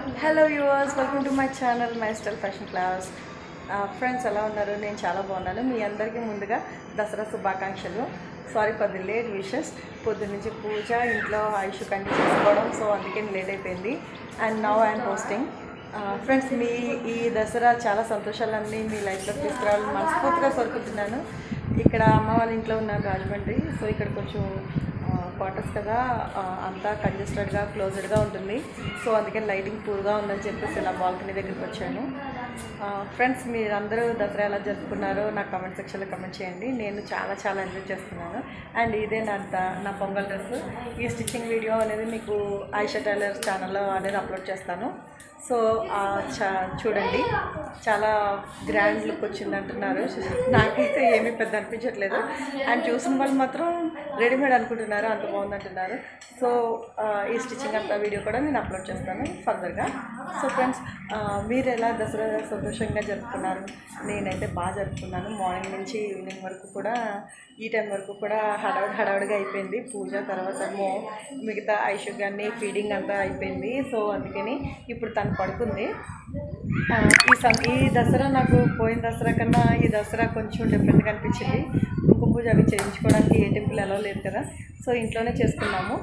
hello viewers welcome to my channel my style fashion class friends ఎలా ఉన్నారు నేను చాలా బాగున్నాను మీ అందరికీ ముందుగా దసరా శుభాకాంక్షలు sorry for the late wishes పొద్దు నుంచి పూజ ఇంట్లో ఆయుష్ కంటి చేసుకోవడం సో అందుకే లేట్ అయిపోయింది and now I'm posting friends మీ ఈ దసరా చాలా సంతోషాలన్నీ మీ లైఫ్లో తీసుకురావాలని మనస్ఫూర్తిగా కోరుకుంటున్నాను ఇక్కడ అమ్మ వాళ్ళ ఇంట్లో ఉన్నాను రాజమండ్రి సో ఇక్కడ కొంచెం క్వార్టర్స్ కదా ఆ, అంతా కంజెస్టెడ్గా క్లోజ్డ్గా ఉంటుంది సో అందుకని లైటింగ్ పూర్గా ఉందని చెప్పేసి ఇలా బాల్కనీ దగ్గరికి వచ్చాను ఫ్రెండ్స్ మీరందరూ దసరా ఎలా జరుపుకున్నారో నా కమెంట్ సెక్షన్లో కమెంట్ చేయండి నేను చాలా చాలా ఎంజాయ్ చేస్తున్నాను అండ్ ఇదే నా ద- నా పొంగల్ డ్రెస్ ఈ స్టిచ్చింగ్ వీడియో అనేది మీకు ఐషా టైలర్స్ ఛానల్లో అనేది అప్లోడ్ చేస్తాను సో ఆ, చా చూడండి చాలా గ్రాండ్ లుక్ వచ్చింది అంటున్నారు నాకైతే ఏమీ పెద్ద అనిపించట్లేదు అండ్ చూసిన వాళ్ళు మాత్రం రెడీమేడ్ అనుకుంటున్నారు అంత బాగుంది అంటున్నారు సో ఆ, ఈ స్టిచ్చింగ్ అంతా వీడియో కూడా నేను అప్లోడ్ చేస్తాను ఫర్దర్గా సో ఫ్రెండ్స్ మీరు ఎలా దసరా సంతోషంగా జరుపుకున్నారు నేనైతే బాగా జరుపుకున్నాను మార్నింగ్ నుంచి ఈవినింగ్ వరకు కూడా ఈ టైం వరకు కూడా హడావుడి హడావుడిగా అయిపోయింది పూజ తర్వాత ఏమో మిగతా ఐషు కానీ ఫీడింగ్ అంతా అయిపోయింది సో అందుకని ఇప్పుడు తను పడుకుంది ఆ, ఈ సం ఈ దసరా నాకు పోయిన దసరా కన్నా ఈ దసరా కొంచెం డిఫరెంట్గా అనిపించింది కుంకుమ పూజ అవి చేయించుకోవడానికి ఏ టెంపుల్ ఎలా లేదు కదా సో ఇంట్లోనే చేసుకున్నాము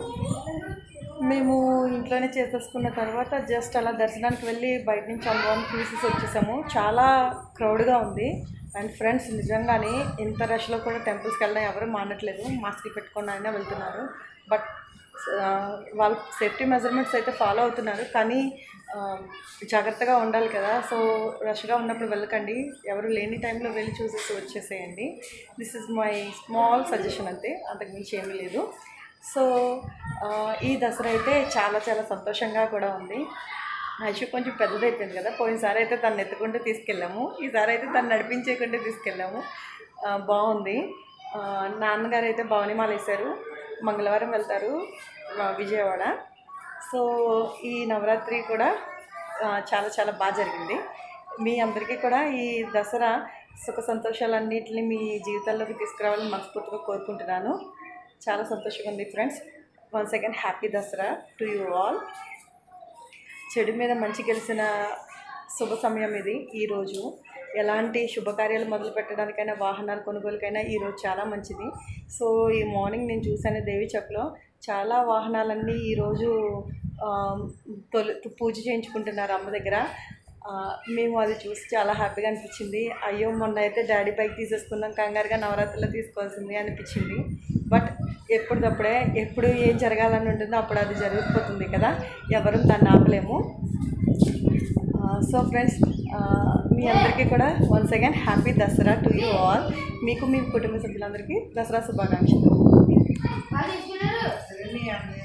మేము ఇంట్లోనే చేసేసుకున్న తర్వాత జస్ట్ అలా దర్శనానికి వెళ్ళి బయట నుంచి అమ్మవారిని చూసేసి వచ్చేసాము చాలా క్రౌడ్గా ఉంది అండ్ ఫ్రెండ్స్ నిజంగానే ఇంత రష్లో కూడా టెంపుల్స్కి వెళ్ళడం ఎవరు మానట్లేదు మాస్క్ పెట్టుకొని అయినా వెళ్తున్నారు బట్ వాళ్ళు సేఫ్టీ మెజర్మెంట్స్ అయితే ఫాలో అవుతున్నారు కానీ ఆ, జాగ్రత్తగా ఉండాలి కదా సో రష్గా ఉన్నప్పుడు వెళ్ళకండి ఎవరు లేని టైంలో వెళ్ళి చూసేసి వచ్చేసేయండి this is my small suggestion అంతే అంతకుమించి ఏమీ లేదు సో ఆ, ఈ దసరా అయితే చాలా చాలా సంతోషంగా కూడా ఉంది ఐషు కొంచెం పెద్దదైపోయింది కదా పోయినసారి అయితే తను ఎత్తుకుంటూ తీసుకెళ్ళాము ఈసారి అయితే తను నడిపించేకుంటూ తీసుకెళ్ళాము ఆ, బాగుంది ఆ, నాన్నగారు అయితే భవనిమాల వేశారు మంగళవారం వెళ్తారు ఆ, విజయవాడ సో ఈ నవరాత్రి కూడా ఆ, చాలా చాలా బాగా జరిగింది మీ అందరికీ కూడా ఈ దసరా సుఖ సంతోషాలన్నింటినీ మీ జీవితాల్లోకి తీసుకురావాలని మనస్ఫూర్తిగా కోరుకుంటున్నాను చాలా సంతోషంగా ఉంది friends one second happy Dasara to you all చెడు మీద మంచి గెలిచిన శుభ సమయం ఇది ఈరోజు ఎలాంటి శుభకార్యాలు మొదలు పెట్టడానికైనా వాహనాల కొనుగోలుకైనా ఈరోజు చాలా మంచిది సో ఈ మార్నింగ్ నేను చూసాను దేవి చక్లో చాలా వాహనాలన్నీ ఈరోజు ఆ, తొలి పూజ చేయించుకుంటున్నారు అమ్మ దగ్గర ఆ, మేము అది చూసి చాలా హ్యాపీగా అనిపించింది అయ్యో మొన్న అయితే డాడీ బైక్ తీసేసుకున్నాం కంగారుగా నవరాత్రిలో తీసుకోవాల్సింది అనిపించింది బట్ ఎప్పటికప్పుడే ఎప్పుడు ఏం జరగాలని ఉంటుందో అప్పుడు అది జరిగిపోతుంది కదా ఎవరు దాన్ని ఆపలేము సో ఫ్రెండ్స్ మీ అందరికీ కూడా once again happy Dasara to you all మీకు మీ కుటుంబ సభ్యులందరికీ దసరా శుభాకాంక్షలు